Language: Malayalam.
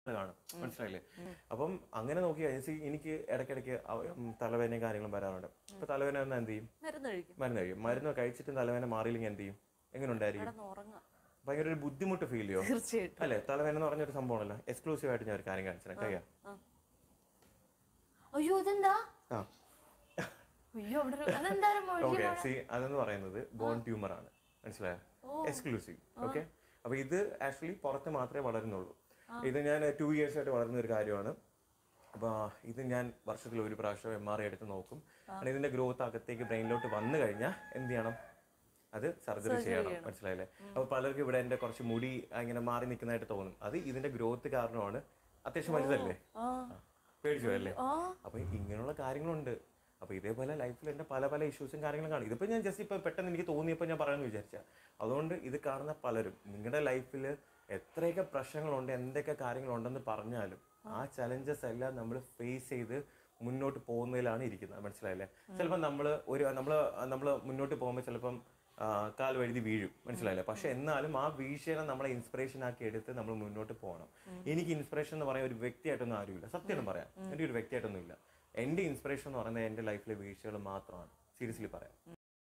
കാണും മനസ്സിലായില്ലേ അപ്പം അങ്ങനെ നോക്കി കഴിഞ്ഞാൽ എനിക്ക് ഇടയ്ക്കിടയ്ക്ക് അവ- ഉം തലവേദനയും കാര്യങ്ങളും വരാറുണ്ട് ഇപ്പൊ തലവേദന വന്നാൽ എന്ത് ചെയ്യും മരുന്ന് കഴിക്കും മരുന്ന് കഴിയും മരുന്ന് കഴിച്ചിട്ടും തലവേദന മാറിയില്ലെങ്കിൽ എന്ത് ചെയ്യും എങ്ങനെ ഉണ്ടായിരിക്കും കിടന്ന് ഉറങ്ങാം ഭയങ്കര ഒരു ബുദ്ധിമുട്ട് ഫീൽ ചെയ്യോ തീർച്ചയായിട്ടും അല്ലെ തലവേദന എന്ന് പറഞ്ഞൊരു സംഭവമാണല്ലോ എക്സ്ക്ലൂസീവ് ആയിട്ട് ഞാൻ ഒരു കാര്യം കാണിച്ചു കഴിയാം ആ. അയ്യോ ഇതെന്താ ആ അയ്യോ അവിടെ ഒരു- അതെന്തായാലും ഓക്കെ സി അതെന്ന് പറയുന്നത് ബോൺ ട്യൂമർ ആണ് മനസ്സിലായോ എക്സ്ക്ലൂസീവ് ഓക്കെ അപ്പൊ ഇത് ആക്ച്വലി പുറത്ത് മാത്രമേ വളരുന്നുള്ളൂ ഇത് ഞാൻ ടു ഇയേഴ്സ് ആയിട്ട് വളർന്ന ഒരു കാര്യമാണ് അപ്പൊ ഇത് ഞാൻ വർഷത്തിൽ ഒരു പ്രാവശ്യം എം ആർ ഐ എടുത്ത് നോക്കും കാരണം ഇതിന്റെ ഗ്രോത്ത് അകത്തേക്ക് ബ്രെയിനിലോട്ട് വന്നു കഴിഞ്ഞാൽ എന്ത് ചെയ്യണം അത് സർജറി ചെയ്യണം മനസ്സിലായില്ലേ അപ്പൊ പലർക്കും ഇവിടെ എന്റെ കുറച്ച് മുടി ഇങ്ങനെ മാറി നിൽക്കുന്നതായിട്ട് തോന്നും അത് ഇതിന്റെ ഗ്രോത്ത് കാരണമാണ് അത്യാവശ്യം വലുതല്ലേ ആ ആ, പേടിച്ചു പോയല്ലേ ആ അപ്പൊ ഇങ്ങനെയുള്ള കാര്യങ്ങളുണ്ട് അപ്പൊ ഇതേപോലെ ലൈഫിൽ എന്റെ പല പല ഇഷ്യൂസും കാര്യങ്ങളും കാണും ഇതിപ്പോ ഞാൻ ജസ്റ്റ് ഇപ്പൊ പെട്ടെന്ന് എനിക്ക് തോന്നിയപ്പോൾ ഞാൻ പറയാമെന്ന് വിചാരിച്ച അതുകൊണ്ട് ഇത് കാണുന്ന പലരും നിങ്ങളുടെ ലൈഫിൽ എത്രയൊക്കെ പ്രശ്നങ്ങളുണ്ട് എന്തൊക്കെ കാര്യങ്ങളുണ്ടെന്ന് പറഞ്ഞാലും ആ ചലഞ്ചസ് എല്ലാം നമ്മൾ ഫേസ് ചെയ്ത് മുന്നോട്ട് പോകുന്നതിലാണ് ഇരിക്കുന്നത് മനസ്സിലായില്ലേ ചിലപ്പോൾ നമ്മൾ ഒരു നമ്മൾ നമ്മൾ മുന്നോട്ട് പോകുമ്പോൾ ചിലപ്പം ആ, കാൽ വഴുതി വീഴും മനസ്സിലായില്ലേ പക്ഷെ എന്നാലും ആ വീഴ്ചയെ നമ്മളെ ഇൻസ്പിറേഷൻ ആക്കി എടുത്ത് നമ്മൾ മുന്നോട്ട് പോകണം എനിക്ക് ഇൻസ്പിറേഷൻ എന്ന് പറയാൻ ഒരു വ്യക്തിയായിട്ടൊന്നും ആരുമില്ല സത്യം പറയാം എൻ്റെ ഒരു വ്യക്തിയായിട്ടൊന്നും ഇല്ല എൻ്റെ ഇൻസ്പിറേഷൻ എന്ന് പറയുന്നത് എൻ്റെ ലൈഫിലെ വീഴ്ചകൾ മാത്രമാണ് സീരിയസ്ലി പറയാം